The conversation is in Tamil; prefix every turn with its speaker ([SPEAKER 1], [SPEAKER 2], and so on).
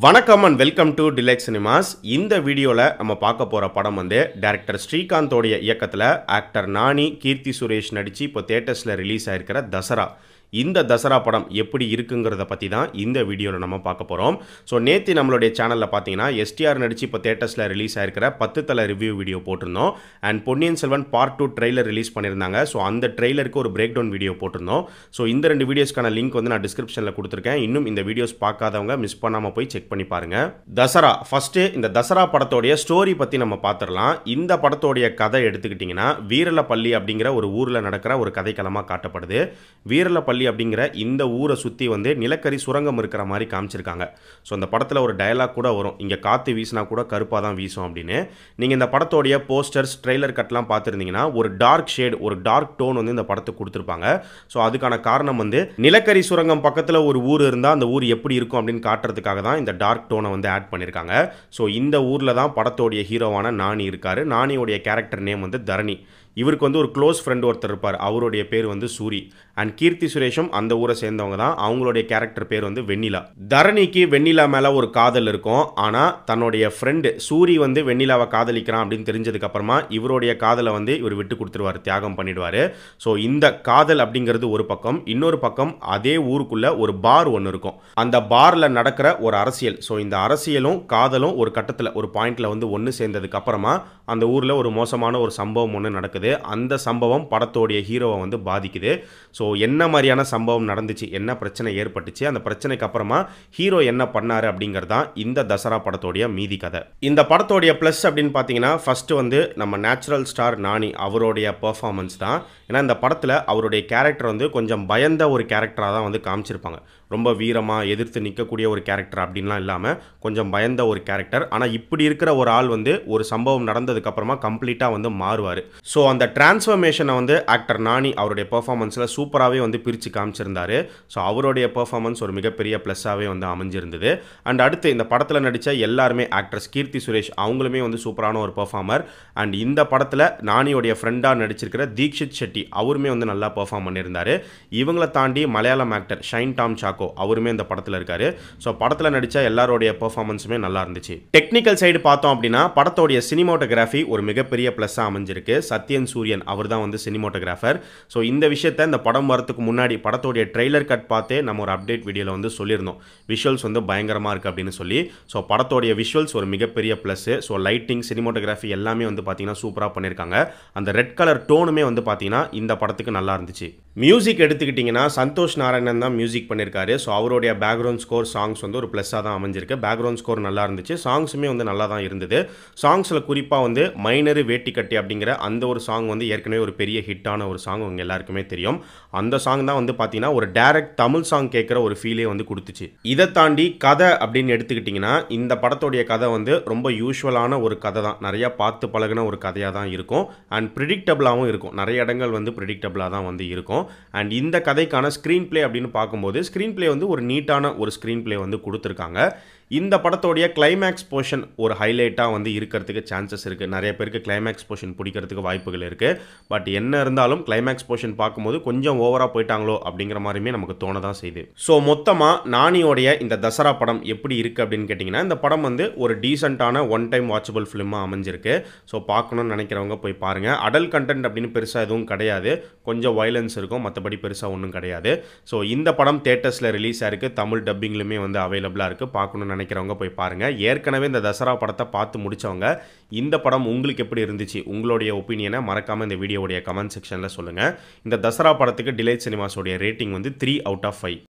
[SPEAKER 1] வணக்கம் and welcome to Delight cinemas இந்த வீடியோவில் நம்ம பார்க்க போகிற படம் வந்து டேரக்டர் ஸ்ரீகாந்தோடைய இயக்கத்தில் ஆக்டர் நானி கீர்த்தி சுரேஷ் நடித்து இப்போ தேட்டர்ஸில் ரிலீஸ் ஆயிருக்கிற தசரா இந்த தசரா படம் எப்படி இருக்குங்கிறத பற்றி தான் இந்த வீடியோவில் நம்ம பார்க்க போகிறோம் ஸோ நேற்று நம்மளுடைய சேனலில் பார்த்தீங்கன்னா எஸ்டிஆர் நடித்து இப்போ தேட்டர்ஸில் ரிலீஸ் ஆயிருக்கிற பத்து தலை ரிவ்யூ வீடியோ போட்டிருந்தோம் and Ponniyin Selvan part two trailer release பண்ணியிருந்தாங்க ஸோ அந்த ட்ரெய்லருக்கு ஒரு பிரேக் டவுன் வீடியோ போட்டிருந்தோம் ஸோ இந்த ரெண்டு வீடியோஸ்க்கான லிங்க் வந்து நான் டிஸ்கிரிப்ஷனில் கொடுத்துருக்கேன் இன்னும் இந்த வீடியோஸ் பார்க்காதவங்க மிஸ் பண்ணாமல் போய் செக் பண்ணி பாருங்க தசரா ஃபர்ஸ்ட் இந்த தசரா படத்தோடைய ஸ்டோரி பற்றி நம்ம பார்த்துடலாம் இந்த படத்தோடைய கதை எடுத்துக்கிட்டிங்கன்னா வீரலப்பள்ளி அப்படிங்கிற ஒரு ஊரில் நடக்கிற ஒரு கதைக்களமாக காட்டப்படுது வீரலப்பள்ளி அப்படிங்கிற இந்த ஊரை சுற்றி வந்து நிலக்கரி சுரங்கம் இருக்கிற மாதிரி காமிச்சிருக்காங்க ஸோ அந்த படத்தில் ஒரு டயலாக் கூட வரும் இங்கே காற்று வீசினா கூட கருப்பாக தான் வீசும் அப்படின்னு நீங்கள் இந்த படத்தோடைய போஸ்டர்ஸ் ட்ரெய்லர் கட்லாம் பார்த்துருந்தீங்கன்னா ஒரு டார்க் ஷேட் ஒரு டார்க் டோன் வந்து இந்த படத்துக்கு கொடுத்துருப்பாங்க ஸோ அதுக்கான காரணம் வந்து நிலக்கரி சுரங்கம் பக்கத்தில் ஒரு ஊர் இருந்தால் அந்த ஊர் எப்படி இருக்கும் அப்படின்னு காட்டுறதுக்காக தான் இந்த டார்க் டோனை வந்து ஆட் பண்ணியிருக்காங்க ஸோ இந்த ஊரில் தான் படத்தோடைய ஹீரோவான நானி இருக்காரு நானியோடைய கேரக்டர் நேம் வந்து தரணி இவருக்கு வந்து ஒரு க்ளோஸ் ஃப்ரெண்ட் ஒருத்தர் இருப்பார் அவருடைய பேர் வந்து சூரி அண்ட் கீர்த்தி சுரேஷும் அந்த ஊரை சேர்ந்தவங்க தான் அவங்களுடைய கேரக்டர் பேர் வந்து வெண்ணிலா தரணிக்கு வெண்ணிலா மேலே ஒரு காதல் இருக்கும் ஆனால் தன்னுடைய ஃப்ரெண்டு சூரி வந்து வெண்ணிலாவை காதலிக்கிறான் அப்படின்னு தெரிஞ்சதுக்கு அப்புறமா இவருடைய காதலை வந்து இவர் விட்டு கொடுத்துருவார் தியாகம் பண்ணிடுவார் ஸோ இந்த காதல் அப்படிங்கிறது ஒரு பக்கம் இன்னொரு பக்கம் அதே ஊருக்குள்ள ஒரு பார் ஒன்று இருக்கும் அந்த பாரில் நடக்கிற ஒரு அரசியல் ஸோ இந்த அரசியலும் காதலும் ஒரு கட்டத்தில் ஒரு பாயிண்ட்ல வந்து ஒன்று சேர்ந்ததுக்கு அப்புறமா அந்த ஊரில் ஒரு மோசமான ஒரு சம்பவம் ஒன்று நடக்குது அந்த சம்பவம் படத்தோடைய ஹீரோவை வந்து பாதிக்குது ஸோ என்ன மாதிரியான சம்பவம் நடந்துச்சு என்ன பிரச்சனை ஏற்பட்டுச்சு அந்த பிரச்சனைக்கு அப்புறமா ஹீரோ என்ன பண்ணாரு அப்படிங்கிறது தான் இந்த தசரா படத்தோடைய மீதி கதை இந்த படத்தோடைய ப்ளஸ் அப்படின்னு பார்த்தீங்கன்னா ஃபர்ஸ்ட் வந்து நம்ம நேச்சுரல் ஸ்டார் நானி அவருடைய பெர்ஃபார்மன்ஸ் தான் ஏன்னா இந்த படத்தில் அவருடைய கேரக்டர் வந்து கொஞ்சம் பயந்த ஒரு கேரக்டராக தான் வந்து காமிச்சிருப்பாங்க ரொம்ப வீரமாக எதிர்த்து நிற்கக்கூடிய ஒரு கேரக்டர் அப்படின்லாம் இல்லாமல் கொஞ்சம் பயந்த ஒரு கேரக்டர் ஆனால் இப்படி இருக்கிற ஒரு ஆள் வந்து ஒரு சம்பவம் நடந்ததுக்கு அப்புறமா கம்ப்ளீட்டாக வந்து மாறுவார் ஸோ அந்த டிரான்ஸ்ஃபர்மேஷனை வந்து ஆக்டர் நானி அவருடைய பெர்ஃபார்மன்ஸில் சூப்பராகவே வந்து பிரித்து காமிச்சிருந்தாரு ஸோ அவருடைய பெர்ஃபார்மன்ஸ் ஒரு மிகப்பெரிய ப்ளஸ்ஸாகவே வந்து அமைஞ்சிருந்தது அண்ட் அடுத்து இந்த படத்தில் நடித்த எல்லாருமே ஆக்ட்ரஸ் கீர்த்தி சுரேஷ் அவங்களுமே வந்து சூப்பரான ஒரு பெர்ஃபார்மர் அண்ட் இந்த படத்தில் நானியோடைய ஃப்ரெண்டாக நடிச்சிருக்கிற தீக்ஷித் ஷெட்டி அவருமே வந்து நல்லா பெர்ஃபார்ம் பண்ணியிருந்தாரு இவங்களை தாண்டி மலையாளம் ஆக்டர் ஷைன் டாம் சாக்கோ அவருமே இந்த படத்தில் இருக்காரு ஸோ படத்தில் நடித்த எல்லாருடைய பெர்ஃபார்மன்ஸுமே நல்லா இருந்துச்சு டெக்னிக்கல் சைடு பார்த்தோம் அப்படின்னா படத்தோடைய சினிமோட்டோகிராஃபி ஒரு மிகப்பெரிய ப்ளஸ்ஸாக அமைஞ்சிருக்கு சத்யன் சூரியன் அவர் தான் வந்து சினிமோட்டோகிராஃபர் ஸோ இந்த விஷயத்த இந்த படம் வரதுக்கு முன்னாடி படத்தோடைய ட்ரெய்லர் கட் பார்த்தே நம்ம ஒரு அப்டேட் வீடியோவில் வந்து சொல்லியிருந்தோம் விஷுவல்ஸ் வந்து பயங்கரமாக இருக்குது அப்படின்னு சொல்லி ஸோ படத்தோடைய விஷுவல்ஸ் ஒரு மிகப்பெரிய ப்ளஸ்ஸு ஸோ லைட்டிங் சினிமோட்டோகிராஃபி எல்லாமே வந்து பார்த்தீங்கன்னா சூப்பராக பண்ணியிருக்காங்க அந்த ரெட் கலர் டோனுமே வந்து பார்த்தீங்கன்னா இந்த படத்துக்கு நல்லா இருந்துச்சு மியூசிக் எடுத்துக்கிட்டிங்கன்னா சந்தோஷ் நாராயணன் தான் மியூசிக் பண்ணியிருக்காரு ஸோ அவருடைய பேக்ரவுண்ட் ஸ்கோர் சாங்ஸ் வந்து ஒரு ப்ளஸ்ஸாக தான் அமைஞ்சிருக்கு பேக்ரவுண்ட் ஸ்கோர் நல்லா இருந்துச்சு சாங்ஸுமே வந்து நல்லா தான் இருந்தது சாங்ஸில் குறிப்பாக வந்து மைனரு வேட்டி கட்டி அப்படிங்கிற அந்த ஒரு சாங் வந்து ஏற்கனவே ஒரு பெரிய ஹிட்டான ஒரு சாங் உங்கள் எல்லாருக்குமே தெரியும் அந்த சாங் தான் வந்து பார்த்தீங்கன்னா ஒரு டேரக்ட் தமிழ் சாங் கேட்குற ஒரு ஃபீலே வந்து கொடுத்துச்சு இதை தாண்டி கதை அப்படின்னு எடுத்துக்கிட்டிங்கன்னா இந்த படத்தோடைய கதை வந்து ரொம்ப யூஸ்வலான ஒரு கதை தான் நிறையா பார்த்து பழகின ஒரு கதையாக தான் இருக்கும் அண்ட் ப்ரிடிக்டபிளாகவும் இருக்கும் நிறைய இடங்கள் வந்து ப்ரிடிக்டபிளாக தான் வந்து இருக்கும் அண்ட் இந்த கதைக்கான ஸ்க்ரீன் ப்ளே அப்படின்னு பார்க்கும்போது ஸ்க்ரீன் ப்ளே வந்து ஒரு நீட்டான ஒரு ஸ்க்ரீன் ப்ளே வந்து கொடுத்துருக்காங்க இந்த படத்தோடைய கிளைமேக்ஸ் போர்ஷன் ஒரு ஹைலைட்டாக வந்து இருக்கிறதுக்கு சான்சஸ் இருக்குது நிறைய பேருக்கு கிளைமேக்ஸ் போர்ஷன் பிடிக்கிறதுக்கு வாய்ப்புகள் இருக்குது பட் என்ன இருந்தாலும் கிளைமேக்ஸ் போர்ஷன் பார்க்கும்போது கொஞ்சம் ஓவராக போயிட்டாங்களோ அப்படிங்கிற மாதிரியுமே நமக்கு தோண தான் செய்யுது ஸோ மொத்தமாக நானியோடைய இந்த தசரா படம் எப்படி இருக்குது அப்படின்னு கேட்டிங்கன்னா இந்த படம் வந்து ஒரு டீசெண்டான ஒன் டைம் வாட்சபிள் ஃபிலிமாக அமைஞ்சிருக்கு ஸோ பார்க்கணும்னு நினைக்கிறவங்க போய் பாருங்கள் அடல் கண்டென்ட் அப்படின்னு பெருசாக எதுவும் கிடையாது கொஞ்சம் வயலன்ஸ் இருக்கும் மற்றபடி பெருசாக ஒன்றும் கிடையாது ஸோ இந்த படம் தேட்டர்ஸில் ரிலீஸ் ஆயிருக்கு தமிழ் டப்பிங்லுமே வந்து அவைலபிளாக இருக்குது பார்க்கணும்னு நினைக்கிறவங்க போய் பாருங்கள் ஏற்கனவே இந்த தசரா படத்தை பார்த்து முடித்தவங்க இந்த படம் உங்களுக்கு எப்படி இருந்துச்சு உங்களுடைய ஒப்பீனியனை மறக்காமல் இந்த வீடியோடைய கமெண்ட் செக்ஷனில் சொல்லுங்கள் இந்த தசரா படத்துக்கு டிலைட் சினிமாஸோடைய ரேட்டிங் வந்து த்ரீ அவுட் ஆஃப் ஃபைவ்